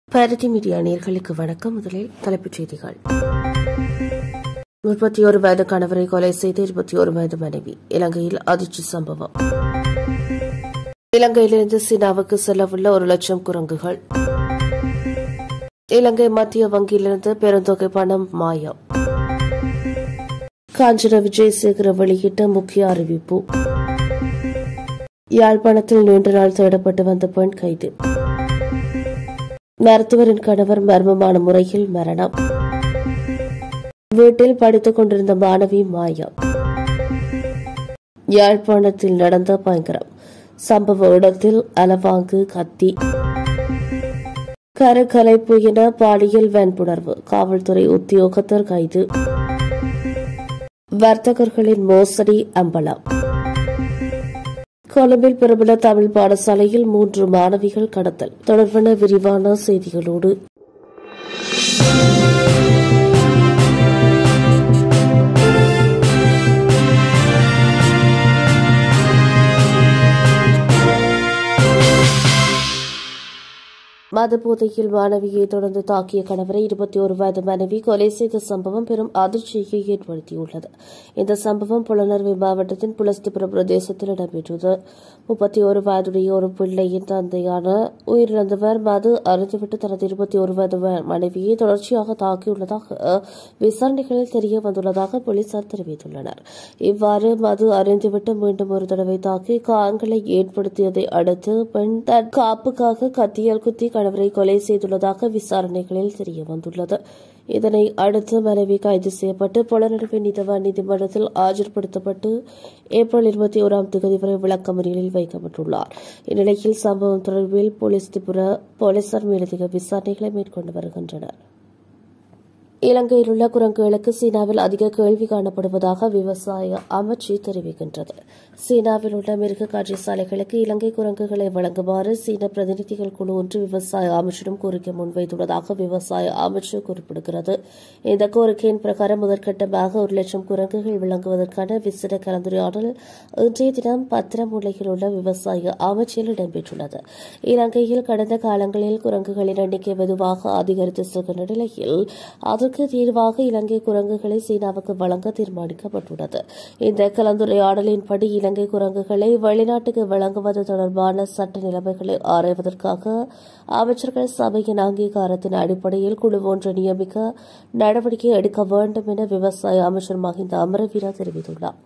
Bharathi media நேர்களுக்கு வணக்கம் முதலில் தலைப்புச் செய்திகள் முப்பத்தி ஒரு வயது கணவரை கொலை செய்த இருபத்தி ஒரு வயது மனைவி இலங்கையில் அதிர்ச்சி சம்பவம் இலங்கையிலிருந்து சீனாவுக்கு செல்லவுள்ள ஒரு லட்சம் குரங்குகள் இலங்கை மத்திய வங்கியிலிருந்து பெருந்தொகை பணம் மாயம் காஞ்சன விஜயசேகர வெளியிட்ட முக்கிய அறிவிப்பு யாழ்ப்பாணத்தில் நீண்ட நாள் தேடப்பட்டு வந்த பெண் கைது மருத்துவரின் கணவர் மர்மமான முறையில் மரணம் வீட்டில் படித்துக் கொண்டிருந்த மாணவி மாயா யாழ்ப்பாணத்தில் நடந்த பயங்கரம் சம்பவ இடத்தில் அலவாங்கு கத்தி கருக்கலைப்பு என பாலியல் வன்புணர்வு காவல்துறை உத்தியோகத்தர் கைது வர்த்தகர்களின் மோசடி அம்பலம் கொழும்பில் பிரபல தமிழ் பாடசாலையில் மூன்று மாணவிகள் கடத்தல் தொடர்பான விரிவான செய்திகளோடு மதபோதையில் மாணவியை தொடர்ந்து தாக்கிய கணவரை இருபத்தி ஒரு வயது மனைவி கொலை செய்த சம்பவம் பெரும் அதிர்ச்சியை ஏற்படுத்தியுள்ளது இந்த சம்பவம் புலனர்வை மாவட்டத்தின் புலஸ்திபுரம் பிரதேசத்தில் இடம்பெற்றது முப்பத்தி ஒரு வயதுடைய ஒரு பிள்ளையின் தந்தையான உயிரிழந்தவர் மது அருந்துவிட்டு தனது இருபத்தி ஒரு வயது மனைவியை தொடர்ச்சியாக தாக்கியுள்ளதாக விசாரணைகளில் தெரிய வந்துள்ளதாக போலீசார் தெரிவித்துள்ளனர் இவ்வாறு மது அருந்துவிட்டு மீண்டும் ஒரு தடவை தாக்கி காயங்களை ஏற்படுத்தியதை அடுத்து பெண் தன் காப்புக்காக கத்தியால் குத்தி கணவரை கொலை செய்துள்ளதாக விசாரணைகளில் தெரிய வந்துள்ளது இதனை அடுத்து மனைவி கைது செய்யப்பட்டு புலனறுவை நீதவான் நீதிமன்றத்தில் ஆஜர்படுத்தப்பட்டு ஏப்ரல் இருபத்தி ஓராம் தேதி வரை விளக்கமறியலில் வைக்கப்பட்டுள்ளார் இந்நிலையில் சம்பவம் தொடர்பில் போலீஸ் திபுர போலீசார் மேலதிக விசாரணைகளை மேற்கொண்டு வருகின்றனர் இலங்கையில் உள்ள குரங்குகளுக்கு சீனாவில் அதிக கேள்வி காணப்படுவதாக விவசாய அமைச்சு தெரிவிக்கின்றது சீனாவில் உள்ள மிருக காட்சி சாலைகளுக்கு இலங்கை குரங்குகளை வழங்குமாறு சீன பிரதிநிதிகள் குழு ஒன்று விவசாய அமைச்சிடம் கோரிக்கை முன்வைத்துள்ளதாக விவசாய அமைச்சு குறிப்பிடுகிறது இந்த கோரிக்கையின் பிரகாரம் முதற்கட்டமாக ஒரு லட்சம் குரங்குகள் வழங்குவதற்கான விசிட கலந்துரையாடல் இன்றைய தினம் பத்திரமூலையில் உள்ள விவசாய அமைச்சில் இடம்பெற்றுள்ளது இலங்கையில் கடந்த காலங்களில் குரங்குகளின் எண்ணிக்கை வெகுவாக அதிகரித்து செல்கின்ற நிலையில் அதற்கு தீர்வாக இலங்கை குரங்குகளை சீனாவுக்கு வழங்க தீர்மானிக்கப்பட்டுள்ளது இந்த கலந்துரையாடலின்படி இலங்கை குரங்குகளை வெளிநாட்டுக்கு வழங்குவது தொடர்பான சட்ட நிலைமைகளை ஆராய்வதற்காக அமைச்சர்கள் சபையின் அங்கீகாரத்தின் அடிப்படையில் குழு ஒன்று நியமிக்க நடவடிக்கை எடுக்க வேண்டும் என விவசாய அமைச்சர் மஹிந்த அமரவீரா தெரிவித்துள்ளார்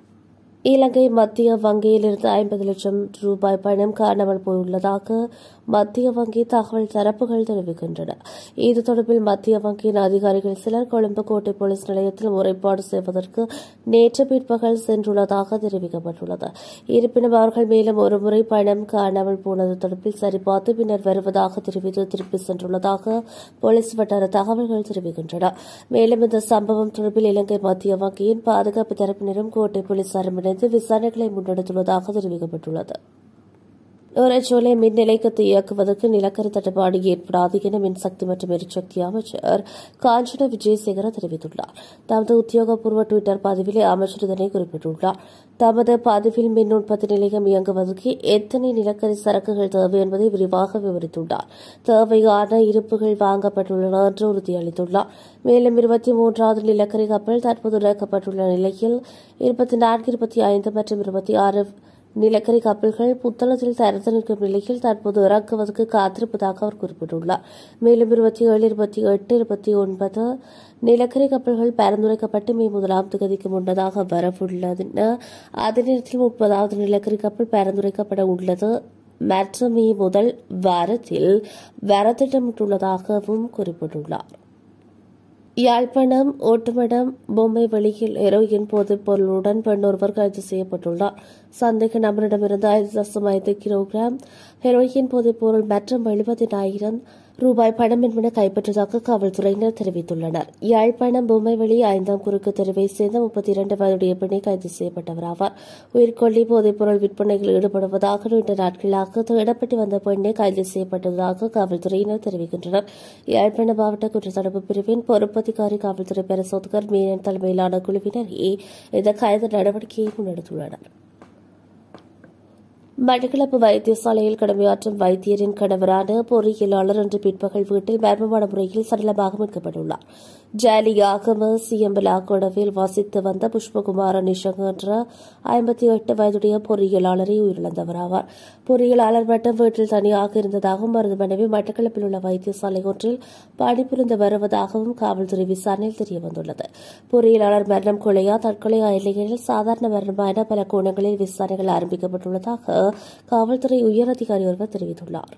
இலங்கை மத்திய வங்கியிலிருந்து ஐம்பது லட்சம் ரூபாய் பணம் காணாமல் போயுள்ளதாக மத்திய வங்கி தகவல் தரப்புகள் தெரிவிக்கின்றன இது தொடர்பில் மத்திய வங்கியின் அதிகாரிகள் சிலர் கொழும்பு கோட்டை போலீஸ் நிலையத்தில் முறைப்பாடு செய்வதற்கு நேற்று பிற்பகல் சென்றுள்ளதாக தெரிவிக்கப்பட்டுள்ளது இருப்பினும் அவர்கள் மேலும் ஒருமுறை பணம் காணாமல் போனது தொடர்பில் சரிபார்த்து பின்னர் வருவதாக தெரிவித்து திருப்பி சென்றுள்ளதாக போலீஸ் வட்டார தகவல்கள் தெரிவிக்கின்றன மேலும் இந்த சம்பவம் தொடர்பில் இலங்கை மத்திய வங்கியின் பாதுகாப்பு தரப்பினரும் கோட்டை போலீசாரும் இணைந்து விசாரணைகளை முன்னெடுத்துள்ளதாக தெரிவிக்கப்பட்டுள்ளது நுரைச்சோலை மின் நிலையத்தை இயக்குவதற்கு நிலக்கரி தட்டுப்பாடு ஏற்படாது என மின்சக்தி மற்றும் எரிசக்தி அமைச்சர் காஞ்சன விஜயசேகர தெரிவித்துள்ளார் தமது உத்தியோகபூர்வ டுவிட்டர் பதிவில் அமைச்சர் இதனை குறிப்பிட்டுள்ளார் தமது பதிவில் மின் உற்பத்தி நிலையம் இயங்குவதற்கு எத்தனை நிலக்கரி சரக்குகள் தேவை என்பதை விரிவாக விவரித்துள்ளார் தேவையான இருப்புகள் வாங்கப்பட்டுள்ளன என்று உறுதியளித்துள்ளார் மேலும் இருபத்தி மூன்றாவது நிலக்கரி கப்பல் தற்போது இறக்கப்பட்டுள்ள நிலையில் இருபத்தி நான்கு இருபத்தி ஐந்து மற்றும் இருபத்தி ஆறு நிலக்கரி கப்பல்கள் புத்தளத்தில் தரத்து நிற்கும் நிலையில் தற்போது இறக்குவதற்கு காத்திருப்பதாக அவர் குறிப்பிட்டுள்ளார் மேலும் இருபத்தி ஏழு இருபத்தி எட்டு இருபத்தி ஒன்பது நிலக்கரி கப்பல்கள் பரிந்துரைக்கப்பட்டு மே முதலாம் தேதிக்கு முன்னதாக வரவுள்ளது அதே நேரத்தில் முப்பதாவது நிலக்கரி கப்பல் பரிந்துரைக்கப்பட உள்ளது மற்றும் மே முதல் வாரத்தில் வரத்திட்டமிட்டுள்ளதாகவும் குறிப்பிட்டுள்ளார் யாழ்ப்பாணம் ஓட்டுமடம் பொம்மை வெளியில் ஹெரோயின் போதைப் பொருளுடன் பெண் ஒருவர் கைது செய்யப்பட்டுள்ளார் சந்தேக நபரிடமிருந்து ஐந்து தசம் ஐந்து கிலோகிராம் ஹெரோயின் போதைப் பொருள் மற்றும் எழுபதினாயிரம் ரூபாய் பணம் என்பன கைப்பற்றதாக காவல்துறையினர் தெரிவித்துள்ளனர் யாழ்ப்பாணம் பொம்மைவெளி ஐந்தாம் குறுக்கு தெருவை சேர்ந்த முப்பத்தி இரண்டு வயதுடைய பெண்ணை கைது செய்யப்பட்டவர் ஆவார் உயிர்கொல்லி போதைப்பொருள் விற்பனையில் ஈடுபடுவதாக நீண்ட நாட்களாக தேடப்பட்டு வந்த பெண்ணை கைது செய்யப்பட்டதாக காவல்துறையினர் தெரிவிக்கின்றனர் யாழ்ப்பாணம் மாவட்ட குற்றத்தடுப்பு பிரிவின் பொறுப்பதிகாரி காவல்துறை பரிசோதகர் மீனன் தலைமையிலான குழுவினர் இந்த கைது நடவடிக்கையை முன்னெடுத்துள்ளனர் மட்டக்களப்பு வைத்தியசாலையில் கடமையாற்றும் வைத்தியரின் கணவரான பொறியியலாளர் இன்று பிற்பகல் வீட்டில் மர்மமான முறையில் சடலமாக மீட்கப்பட்டுள்ளார் ஜாலியாகம சியம்பலாகோடவில் வசித்து வந்த புஷ்பகுமார நிஷங் என்ற ஐம்பத்தி எட்டு வயதுடைய பொறியியலாளரை உயிரிழந்தவராவார் பொறியியலாளர் மட்டும் வீட்டில் தனியாக இருந்ததாகவும் அவரது மனைவி மட்டக்களப்பில் உள்ள வைத்தியசாலை ஒன்றில் பணிபுரிந்து வருவதாகவும் காவல்துறை விசாரணையில் தெரியவந்துள்ளது பொறியியலாளர் மரணம் கொலையா தற்கொலையா இல்லையெனில் சாதாரண மரணமா என பல கோணங்களில் விசாரணைகள் ஆரம்பிக்கப்பட்டுள்ளதாக காவல்துறை உயரதிகாரி ஒருவர் தெரிவித்துள்ளார்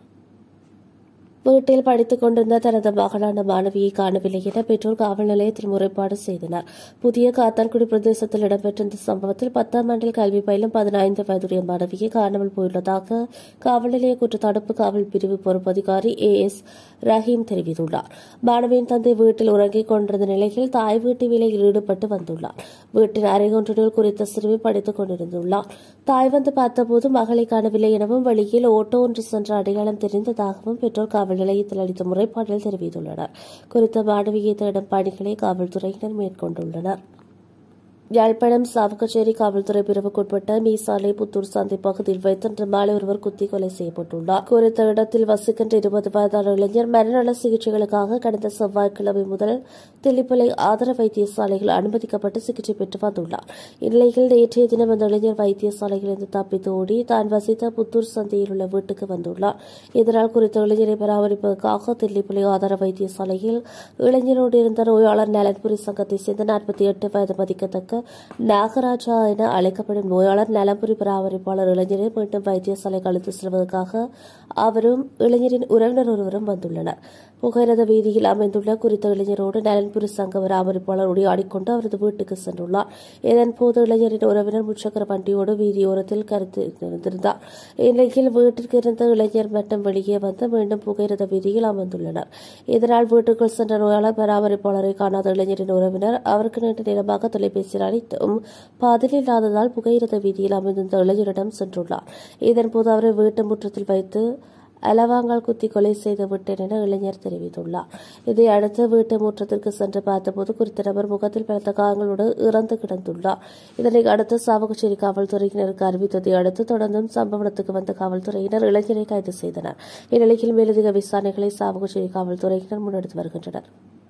வீட்டில் படித்துக் கொண்டிருந்த தனது மகளான மாணவியை காணவில்லை என பெற்றோர் காவல் நிலையத்தில் முறைப்பாடு செய்தனர் புதிய காத்தான்குடி பிரதேசத்தில் இடம்பெற்ற இந்த சம்பவத்தில் பத்தாம் ஆண்டில் கல்வி பயிலும் பதினைந்து வயதுடைய மாணவியை காணாமல் போயுள்ளதாக காவல் நிலைய குற்றத்தடுப்பு காவல் பிரிவு பொறுப்பதிகாரி ஏ எஸ் ரஹீம் தெரிவித்துள்ளார் மாணவியின் தந்தை வீட்டில் உறங்கிக் கொண்டிருந்த நிலையில் தாய் வீட்டு வேலையில் ஈடுபட்டு வந்துள்ளார் வீட்டின் அறைகொன்றினுள் குறித்த சிறுமி படித்துக் கொண்டிருந்துள்ளார் தாய் வந்து பார்த்தபோது மகளை காணவில்லை எனவும் வெளியில் ஓட்டோ ஒன்று சென்ற அடையாளம் தெரிந்ததாகவும் பெற்றோர் காவல் நிலையத்தில் அளித்த முறைப்பாட்டில் தெரிவித்துள்ளனர் குறித்த மாணவியை தேடும் பணிகளை காவல்துறையினர் மேற்கொண்டுள்ளனர் யாழ்ப்பாணம் சாவகச்சேரி காவல்துறை பிரிவுக்குட்பட்ட மீசாலை புத்தூர் சந்தை பகுதியில் வைத்து இன்று மாலை ஒருவர் குத்தி கொலை செய்யப்பட்டுள்ளார் குறித்த இடத்தில் வசிக்கின்ற இருபது வயதான இளைஞர் மனநல சிகிச்சைகளுக்காக கடந்த செவ்வாய்க்கிழமை முதல் தில்லிப்பளை ஆதர வைத்தியசாலையில் அனுமதிக்கப்பட்டு சிகிச்சை பெற்று வந்துள்ளார் இந்நிலையில் நேற்றைய தினம் அந்த இளைஞர் வைத்தியசாலையிலிருந்து தப்பித்து ஓடி தான் வசித்த புத்தூர் சந்தையில் உள்ள வீட்டுக்கு வந்துள்ளார் இதனால் குறித்த இளைஞரை பராமரிப்பதற்காக தில்லிப்பளை ஆதார வைத்தியசாலையில் இளைஞரோடு இருந்த நோயாளர் நலன்புரி சங்கத்தை சேர்ந்த நாற்பத்தி எட்டு வயது மதிக்கத்தக்க நாகராஜா என அழைக்கப்படும் நோயாளர் நலம்புரி பராமரிப்பாளர் இளைஞரை மீண்டும் வைத்தியசாலைக்கு அழைத்து செல்வதற்காக அவரும் இளைஞரின் உறவினர் ஒருவரும் வந்துள்ளனர் புகையிரத வீதியில் அமைந்துள்ள குறித்த இளைஞரோடு நலன்புரி சங்க பராமரிப்பாளர் உரையாடிக்கொண்டு அவரது வீட்டுக்கு சென்றுள்ளார் இதன்போது இளைஞரின் உறவினர் முச்சக்கர வண்டியோடு வீதியோரத்தில் கருத்து இருந்திருந்தார் இந்நிலையில் வீட்டிற்கு இருந்த இளைஞர் மட்டும் வெளியே வந்து மீண்டும் புகையிரத வீதியில் அமர்ந்துள்ளனர் இதனால் வீட்டுக்குள் சென்ற நோயாளர் பராமரிப்பாளரை காணாத இளைஞரின் உறவினர் அவருக்கு நீண்ட நேரமாக தொலைபேசியில் அழைத்தும் பதில் இல்லாததால் புகையிரத வீதியில் அமைந்திருந்த இளைஞரிடம் சென்றுள்ளார் இதன்போது அவரை வீட்டு முற்றத்தில் வைத்து அலவாங்கால் குத்தி கொலை செய்து விட்டேன் என இளைஞர் தெரிவித்துள்ளார் இதை அடுத்து வீட்டு முற்றத்திற்கு சென்று பார்த்தபோது குறித்த நபர் முகத்தில் பலத்த காயங்களோடு இறந்து கிடந்துள்ளார் இதனை அடுத்து சாவகச்சேரி காவல்துறையினருக்கு அறிவித்ததை அடுத்து தொடர்ந்தும் சம்பவத்துக்கு வந்த காவல்துறையினர் இளைஞரை கைது செய்தனர் இந்நிலையில் மேலதிக விசாரணைகளை சாவகச்சேரி காவல்துறையினர் முன்னெடுத்து வருகின்றனர்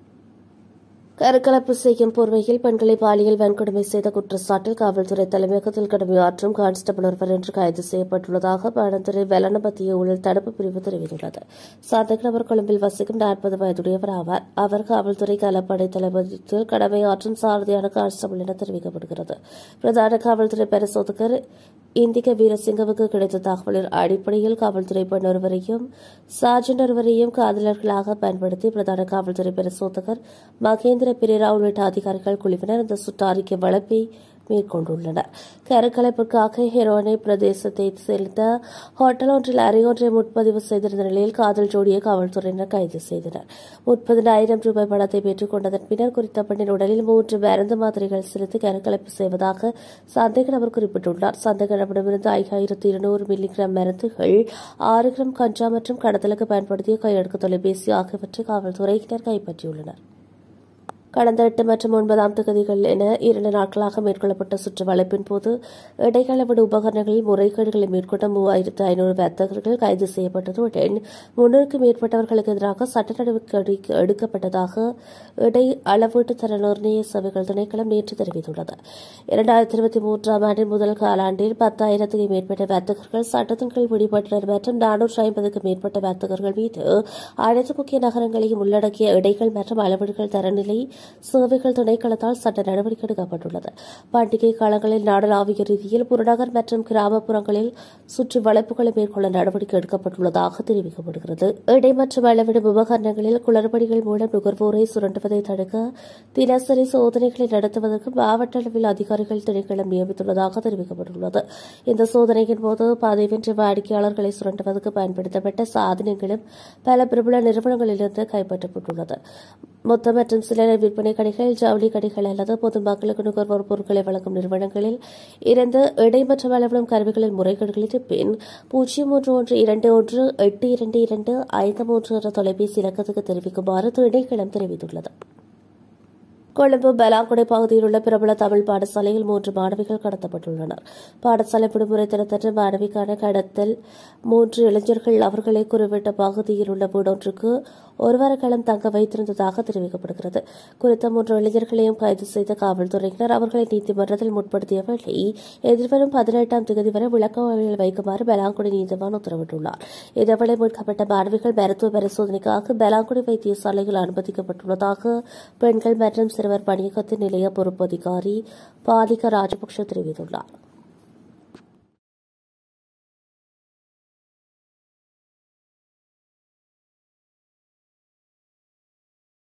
கருக்கலப்பு செய்யும் போர்வையில் பெண்களை பாலியல் வன்கொடுமை செய்த குற்றச்சாட்டில் காவல்துறை தலைமையகத்தில் கடமையாற்றும் கான்ஸ்டபிள் ஒருவர் இன்று கைது செய்யப்பட்டுள்ளதாக பாடந்துறை வெலனபத்திய ஊழல் தடுப்பு பிரிவு தெரிவித்துள்ளது சந்தேக நபர் கொழும்பில் வசிக்கும் நாற்பது வயதுடையவர் ஆவார் அவர் காவல்துறை கலப்படை தளபதியில் கடமையாற்றும் சாரதியான கான்ஸ்டபிள் என தெரிவிக்கப்படுகிறது பிரதான காவல்துறை பரிசோதகர் இந்திக வீரசிங்கவுக்கு கிடைத்த தகவலின் அடிப்படையில் காவல்துறை பெண் ஒருவரையும் சார்ஜென்ட் ஒருவரையும் காதலர்களாக பயன்படுத்தி பிரதான காவல்துறை பரிசோதகர் மகேந்திர பெரேரா உள்ளிட்ட அதிகாரிகள் குழுவினர் இந்த சுற்றாரிக்கை வழப்பை மேற்கொண்டுள்ளனர் கருக்கலைப்புக்காக ஹெரோனை பிரதேசத்தை சேர்ந்த ஹோட்டல் ஒன்றில் அறையொன்றை முன்பதிவு செய்திருந்த நிலையில் காதல் ஜோடியை காவல்துறையினர் கைது செய்தனர் முப்பதினாயிரம் ரூபாய் பணத்தை பெற்றுக் கொண்டதன் பின்னர் குறித்த பெண்ணின் உடலில் மூன்று மருந்து மாத்திரைகள் செலுத்தி கருக்கலைப்பு செய்வதாக சந்தேக நபர் குறிப்பிட்டுள்ளார் சந்தேக நபரிடமிருந்து ஐயாயிரத்து இருநூறு மில்லிகிராம் மருந்துகள் ஆறு கிராம் கஞ்சா மற்றும் கடத்தலுக்கு பயன்படுத்திய கையெழுக்கு தொலைபேசி ஆகியவற்றை காவல்துறையினர் கைப்பற்றியுள்ளனர் கடந்த எட்டு மற்றும் ஒன்பதாம் தொகுதிகள் என இரண்டு நாட்களாக மேற்கொள்ளப்பட்ட சுற்று வளைப்பின் போது இடைகளவிட உபகரணங்களில் முறைகேடுகளை மேற்கொண்ட மூவாயிரத்து ஐநூறு வர்த்தகர்கள் கைது செய்யப்பட்டதுடன் முன்னூறுக்கும் மேற்பட்டவர்களுக்கு எதிராக சட்ட நடவடிக்கை எடுக்கப்பட்டதாக இடை அளவீட்டு தர நிர்ணய சபைகள் திணைக்களம் நேற்று தெரிவித்துள்ளது இரண்டாயிரத்தி இருபத்தி மூன்றாம் ஆண்டின் முதல் காலாண்டில் பத்தாயிரத்துக்கும் மேற்பட்ட வர்த்தகர்கள் சட்டத்தின் கீழ் பிடிபட்டனர் மற்றும் நானூற்று ஐம்பதுக்கும் மேற்பட்ட வர்த்தகர்கள் மீது அனைத்து முக்கிய நகரங்களையும் உள்ளடக்கிய இடைகள் மற்றும் அளவீடுகள் தரநிலை சேவைகள் திணைக்களத்தால் சட்ட நடவடிக்கை எடுக்கப்பட்டுள்ளது பண்டிகை காலங்களில் நாடளாவிய ரீதியில் புறநகர் மற்றும் கிராமப்புறங்களில் சுற்றி வளைப்புகளை மேற்கொள்ள நடவடிக்கை எடுக்கப்பட்டுள்ளதாக தெரிவிக்கப்படுகிறது இடை மற்றும் அளவிடும் உபகரணங்களில் குளறுபடிகள் மூலம் நுகர்வோரை சுரண்டுவதை தடுக்க தினசரி சோதனைகளை நடத்துவதற்கு மாவட்ட அளவில் அதிகாரிகள் திணைக்களம் நியமித்துள்ளதாக தெரிவிக்கப்பட்டுள்ளது இந்த சோதனையின் போது பதிவின்றி வாடிக்கையாளர்களை சுரண்டுவதற்கு பயன்படுத்தப்பட்ட சாதனங்களும் பல பிரபல நிறுவனங்களிலிருந்து கைப்பற்றப்பட்டுள்ளது மொத்த மற்றும் சில்லறை விற்பனை கடைகள் ஜவுளி கடைகள் அல்லது பொதுமக்களுக்கு நுகர்வோர் பொருட்களை வழங்கும் நிறுவனங்களில் இருந்து இடைமற்ற அளவிடும் கருவிகளின் முறைகேடுகளின் பின் பூஜ்ஜியம் மூன்று ஒன்று இரண்டு ஒன்று எட்டு இரண்டு இரண்டு ஐந்து மூன்று என்ற தொலைபேசி இலக்கத்துக்கு தெரிவிக்குமாறு திணைக்களம் தெரிவித்துள்ளது கொழும்பு பெலாங்குடை பகுதியில் உள்ள பிரபல தமிழ் பாடசாலையில் மூன்று மாணவிகள் கடத்தப்பட்டுள்ளனர் பாடசாலை விடுமுறை தினத்தன்று மாணவிக்கான கடத்தல் மூன்று இளைஞர்கள் அவர்களை குறிப்பிட்ட பகுதியில் உள்ள வீடொன்றுக்கு ஒரு வார காலம் தங்க வைத்திருந்ததாக தெரிவிக்கப்படுகிறது குறித்த மூன்று இளைஞர்களையும் கைது செய்த காவல்துறையினர் அவர்களை நீதிமன்றத்தில் முற்படுத்திய வேளை எதிர்வரும் பதினெட்டாம் தேதி வரை விளக்கமறியல் வைக்குமாறு பெலாங்குடி நீதிவான் உத்தரவிட்டுள்ளார் இதேவேளை மீட்கப்பட்ட மாணவிகள் மருத்துவ பரிசோதனைக்காக பெலாங்குடி வைத்தியசாலையில் அனுமதிக்கப்பட்டுள்ளதாக பெண்கள் மற்றும் சிறுவர் பணியகத்தின் நிலைய பொறுப்பு அதிகாரி பாலிக ராஜபக்ஷ தெரிவித்துள்ளார்